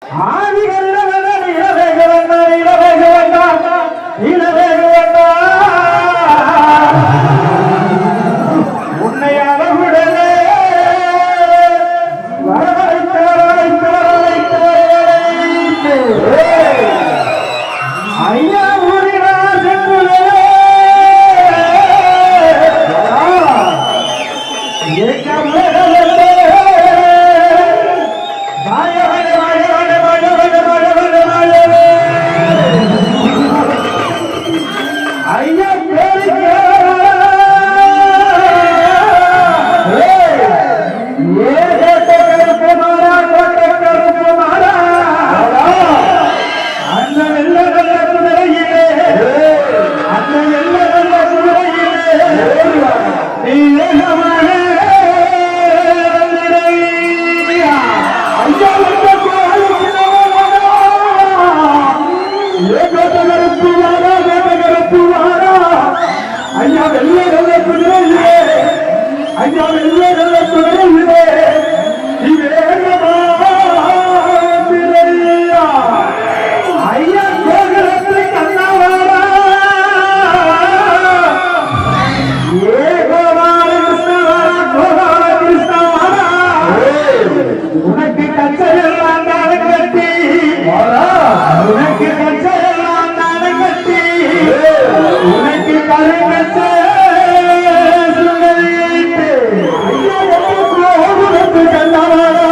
ஐயா ஊரினா செங்குலே ஐயா அந்த வெள்ள வெள்ள குதிரையிலே அந்த வெள்ள வெள்ள குதிரையிலே நீ வேகமாக வந்திரையா. ஐயா, எங்க கோயிலுக்குள்ளவா? ஏ கோட்டகரப்பு வாரா, கோட்டகரப்பு வாரா. ஐயா வெள்ள வெள்ள குதிரையிலே ஐயா வெள்ள வெள்ள குதிரையிலே நீ வேகமாக வந்திரையா. ஐயா கோகுலத்து கண்ணவாரா ஏ கோபால கிருஷ்ணவாரா கோபால கிருஷ்ணவாரா உனக்கு கச்சையெல்லாம் தானே கட்டி உனக்கு கச்சையெல்லாம் தானே கட்டி உனக்கு கருங்கச்சை சுங்கரிட்டு ஐயா கோகுலத்து கண்ணவாரா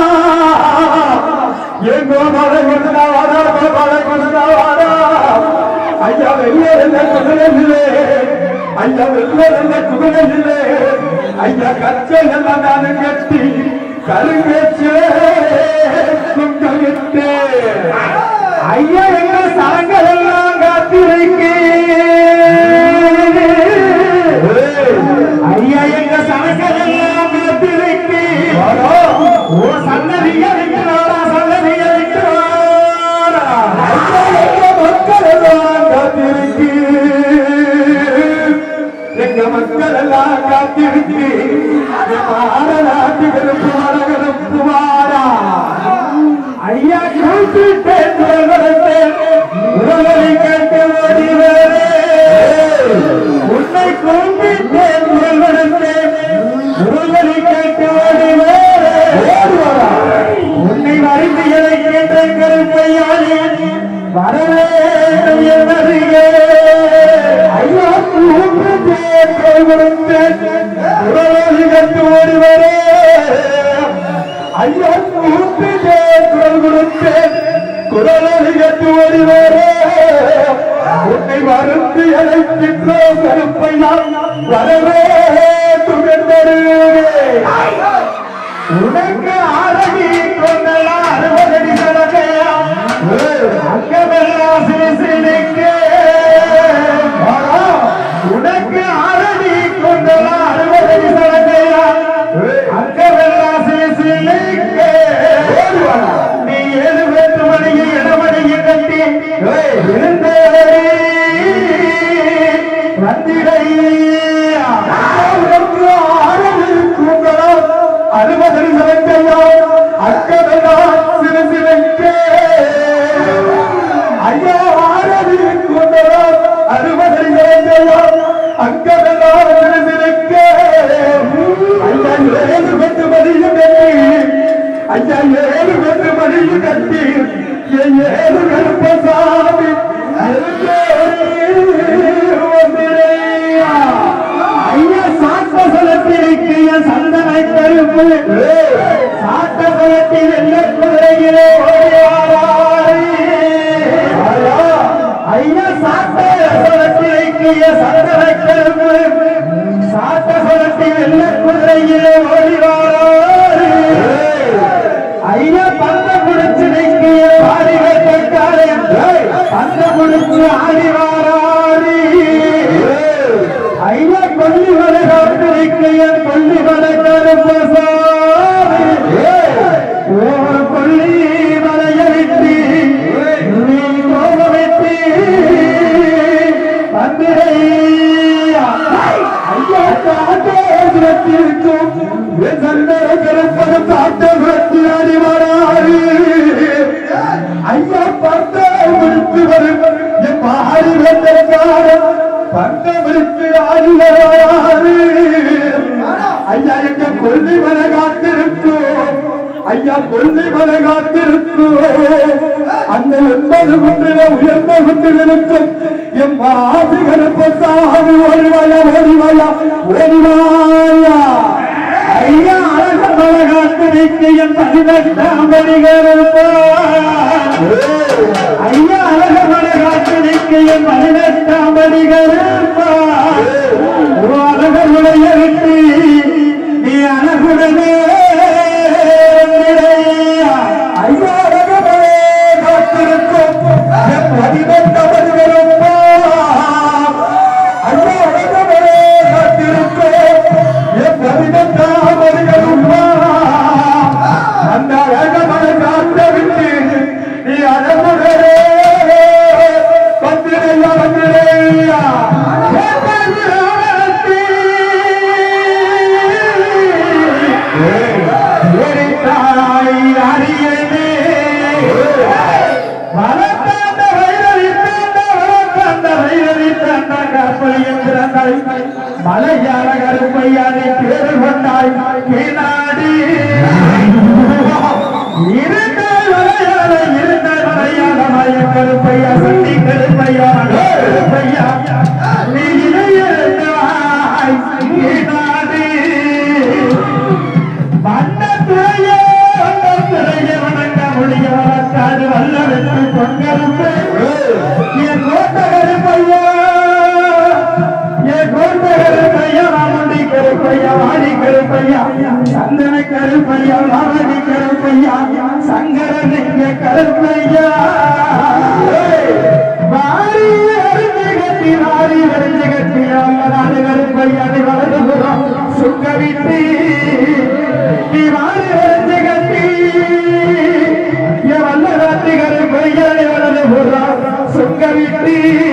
ஏன் கோபால கிருஷ்ணவாரா கோபால கிருஷ்ணவாரா ஐயா வெளியே இருந்த குதிரையிலே ஐயா வெளியே இருந்த குதிரையிலே ஐயா கச்சை எல்லாம் நானு கட்டி கருங்கச்சே குங்கிட்டு ஐயா எங்க சரங்கள் எல்லாம் காத்திருக்கு ஐயா எங்க சரங்கள் எல்லாம் காத்திருக்கு ஓ சன்னதிய இருக்கிறாரா சன்னதிய இருக்கிறாரா ஐயா எங்க மக்கள் எல்லாம் காத்திருக்கு எங்க மக்கள் எல்லாம் காத்திருக்கு நாட்டு விருப்புவாரா விருப்புவாரா ஐயா கூப்பிட்டேன் உறவை கேட்டு ஓடி வரே உன்னை கூப்பிட்டேன் உறவை கேட்டு ஓடி வரே உன்னை வருந்தியதை கேட்ட கருப்பையாளி வரவே வருகே ஐயா கூப்பிட்டேன் உறவை கேட்டு ஓடி வரே ஐயா கூப்பிட்டேன் குரல் கொடுத்தேன் குரலை கேட்டு ஓடி வரே உன்னை மருந்து அழைக்கின்றோ கருப்பையா வரவே துகந்தருவே உனக்கு ஆரடி கொண்டலா அறுபதடி கணக்கையா அங்கமெல்லாம் சிறுசினுக்கு உனக்கு ஆரடி கொண்டலா அறுபதடி கணக்கையா அங்கமெல்லாம் சிறுசினுக்கு நீ ஏழு பேட்டு மணியை இடமணியை கட்டி இருந்தேடி வந்திடையா உனக்கு ஆரடி கூந்தலாம் அறுபதடி கணக்கையா அங்கமெல்லாம் சிறுசினுக்கு ஐயா ஆரடி கூந்தலாம் அறுபதடி கணக்கையா அங்கமெல்லாம் சிறுசினுக்கு ஐயா ஏழு பேட்டு மணியை கட்டி ஐயா ஏழு பேட்டு மணியை கட்டி என் ஏழு கருப்பசாமி ஐயா சாத்த சலத்திற்கு என் சந்தனை கருப்பு சாத்த சலத்தில் என்ன குதிரையிலே ஓடியாராய் ஐயா சாத்த சலத்திற்கு என் சந்தனை கருப்பு சாத்த சலத்தில் என்ன குதிரையிலே ஓடிவாராய் ஐயா பந்த குடிச்சு நிற்கிய பாடி வைத்தாரே பந்த குடிச்சு ஆடி வாராடி ஐயா கொல்லி மலை காட்டு நிற்கிய கொல்லி மலை கருப்பசாமி ஓ கொல்லி மலையை விட்டு நீ கோபமிட்டு வந்திரையா ஐயா காட்டிருக்கும் சந்தர கருப்பது காட்ட விரட்டி அடிவராறு கொள்ளி மலை காத்திருக்கும் அந்த எண்பது குன்றில உயர்ந்த குன்றில் இருக்கும் எம் ஆசிகருக்கு சாமி ஓடிவாயா ஓடிவாயா ஓடிவாயா ஐயா அழக மலை காத்திருக்கு என் பதினெட்டாம் படிகளுப்பா ஐயா அழக மலை காத்திருக்கு என் பதினெட்டாம் படிகளுப்பா அழகுடைய விட்டு நீ அழகுடனே நிறையா. ஐயா அழகமலே காத்திருக்கும் என் பதினெட்டவர்களுப்பா. ஐயா அழகமலே காத்திருக்கும் என் பதினெட்டாவர்களுப்பா. அந்த அழகமலை காத்த விட்டு நீ அழகுடனே வந்திரையா வந்திரையா மலையாள கருப்பையானை பேரு கொண்டாய் கீழாடி இருந்தால் மலையாள இருந்தால் மலையாள மய கருப்பையா சண்டி கருப்பையா கருப்பையா நீ இருந்தாய் கீழாடி வண்ணத்துறையே வண்ணத்துறையே வணங்க முடிய வளர்த்தாது வல்லவென்று பொங்கலுக்கு என் கோட்ட கருப்பையா என் கோட்ட கருப்பையா மாமண்டி கருப்பையா வாடி கருப்பையா சந்தன கருப்பையா மாமணி கருப்பையா சங்கரன் இங்க கருப்பையா வாரி அரிஞ்சு கட்டி வாரி அரிஞ்சு கட்டி நாடு கருப்பையா நீ வலது புறம் சுக்க விட்டு நீ வாரி அரிஞ்சு கட்டி என் வல்ல ராத்திரி கருப்பையா நீ வலது புறம் சுக்க விட்டு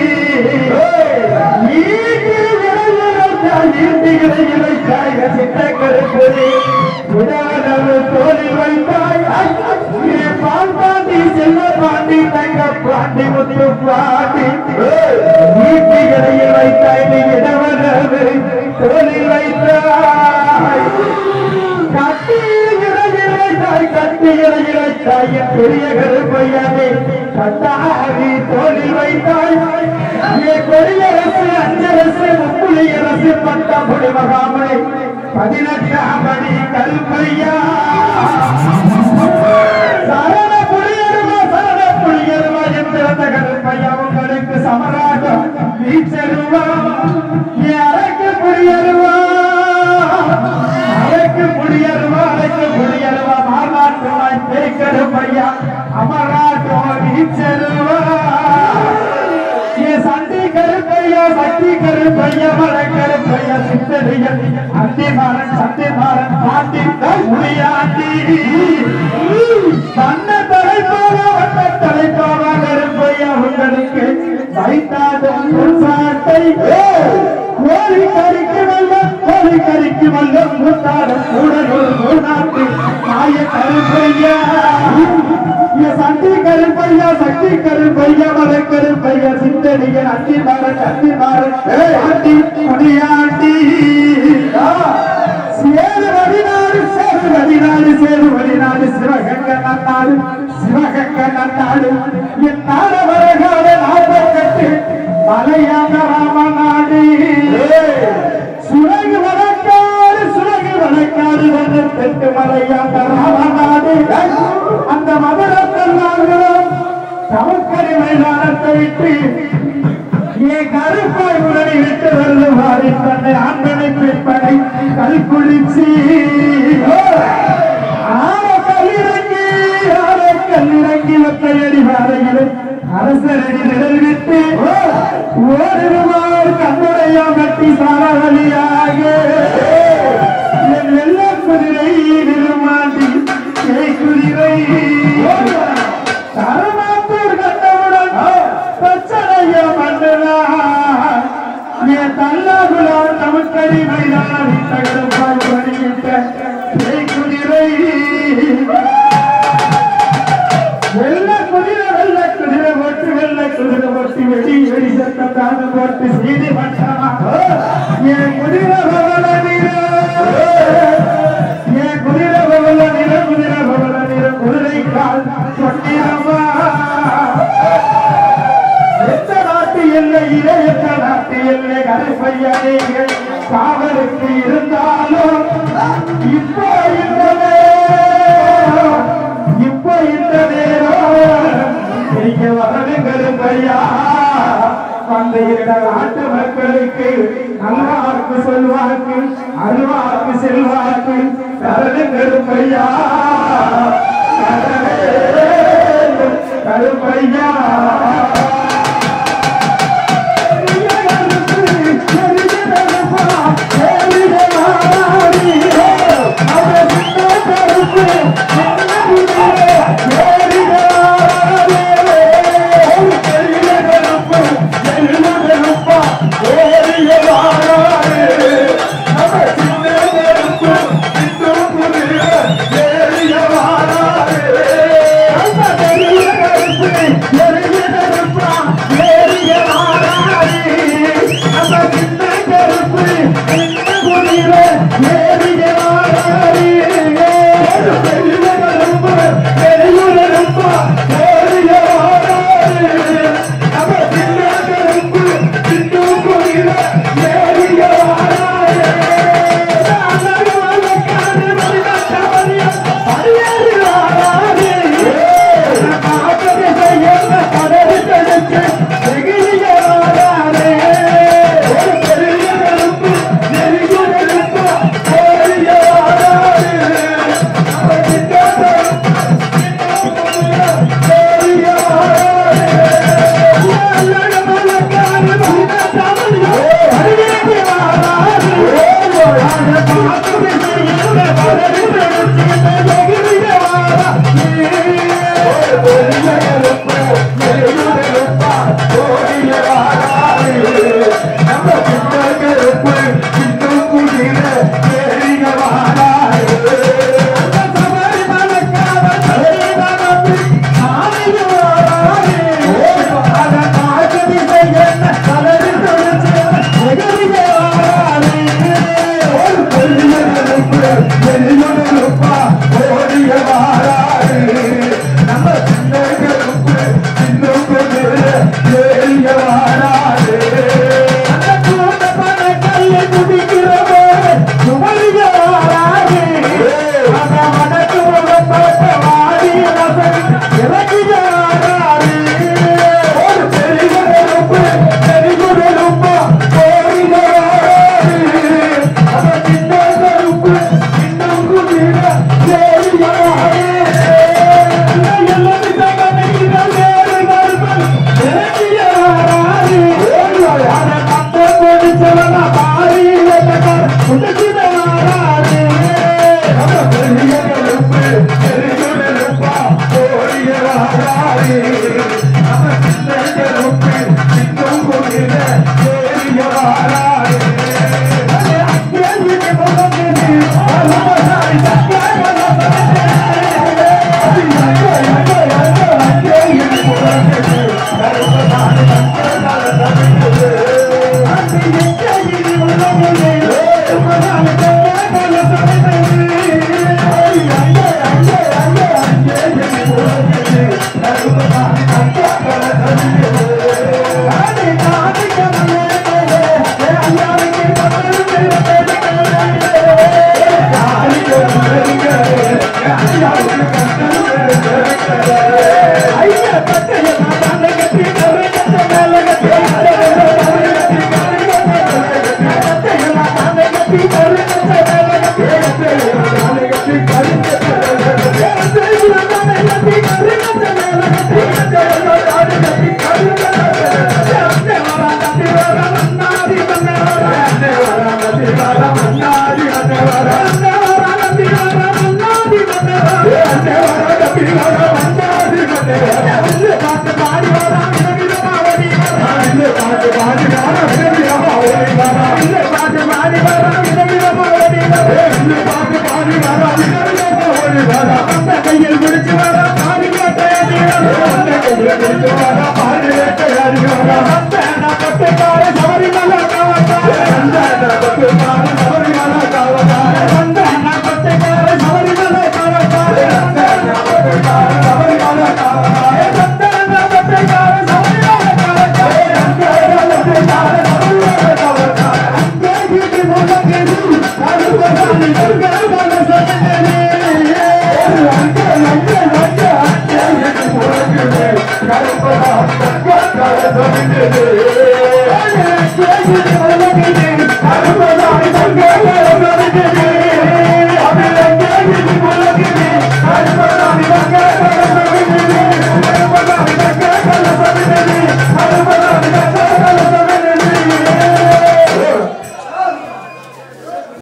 ஈட்டி விளையாட்டாய் ஈட்டி விளையாட்டாய் சித்த கருப்பதி உதாரண தோலில் வைத்தாய் என் பால் பாண்டி செல்ல பாண்டி தங்க பாண்டி முத்து பாண்டி ஈட்டி இடையில் வைத்தாய் நீ இடவரவு தோலில் வைத்தாய் கட்டி இடையில் வைத்தாய் கட்டி இடையில் வைத்தாய் என் பெரிய கருப்பையானே கட்டாவி தோலில் வைத்தாய் என் கொடியரசு அஞ்சரசு முப்புளியரசு பட்டபுடி மகாமணி பதினெட்டாம் படி கருப்பையா சரண புலியருவா சரண புலியருவா எந்திரந்த கருப்பையா உங்களுக்கு சமராகம் வீச்சருவா என் அரைக்கு புலியருவா அரைக்கு புலியருவா அரைக்கு புலியருவா மாநாட்டுவாய் பேய்கருப்பையா அமராட்டம் வீச்சருவா என் சண்டி கருப்பையா சக்தி கருப்பையா மல கருப்பையா சித்தடியல் அந்தி மாறன் சந்தி மாறன் பாண்டி முடியாண்டி வண்ண தலைப்பாவா வண்ண தலைப்பாவா கருப்பையா உங்களுக்கு வைத்தாடும் சாட்டை கோழி கறிக்கு வல்லம் கோழி கறிக்கு வல்லம் முத்தாடும் கூடலூர் மூணாட்டு மாய கருப்பையா என் சண்டி கருப்பையா சக்தி கருப்பையா மலை கருப்பையா சிந்தடியன் அந்தி மாறன் அந்தி மாறன் ஆண்டி முடியாண்டி சேரு வடிநாடு சேரு வடிநாடு சேரு வடிநாடு சிவகங்க நன்னாடு சிவகங்க நன்னாடு என் நாட வரகால நாற்பத்தெட்டு மலையாக ராமநாடு சுரகு வழக்காடு சுரகு வழக்காடு வந்து தெற்கு மலையாக ராமநாடு அந்த மதுரத்தில் நாங்களும் தமக்கரை மைதானத்தை விட்டு ஏ கருப்பாய் உடனே விட்டு வருவாரி தன்னை ஆண்டனை பிற்பனை கல்குளிச்சி ஆர கல்லிறங்கி ஆர கல்லிறங்கி ஒத்தையடி வாரையில் அரசரடி நிழல் விட்டு ஓடுவார் கண்ணுடையா கட்டி சாரவழியாக என் வெள்ள குதிரை நிருமாண்டி குதிரை தரமாத்தூர் கண்டவுடன் பிரச்சனைய மன்னனா என் தல்லாகுலா நமக்கடி மைதான தகரப்பால் பணியிட்ட குதிரை வெள்ள குதிரை வெள்ள குதிரை ஒட்டு வெள்ள குதிரை ஒட்டி வெடி வெடி சத்தம் தாங்க போட்டு சீதி பட்டமா என் குதிரை பவள நிற என் குதிரை பவள நிற குதிரை பவள நிற சொன்னிரம்மா எந்த நாட்டு எல்லையிலே எந்த நாட்டு எல்லை கருப்பையா நீங்கள் காவலுக்கு இருந்தாலும் இப்போ இந்த நேரம், இப்போ இந்த நேரம் நீங்க வரணும் கருப்பையா அந்த இந்த நாட்டு மக்களுக்கு நல்வாக்கு சொல்வாக்கு அருவாக்கு செல்வாக்கு தரணும் கருப்பையா கருப்பையா கையில் பிடிச்சு வர பாடி கையில் பிடிச்சு வர பாடி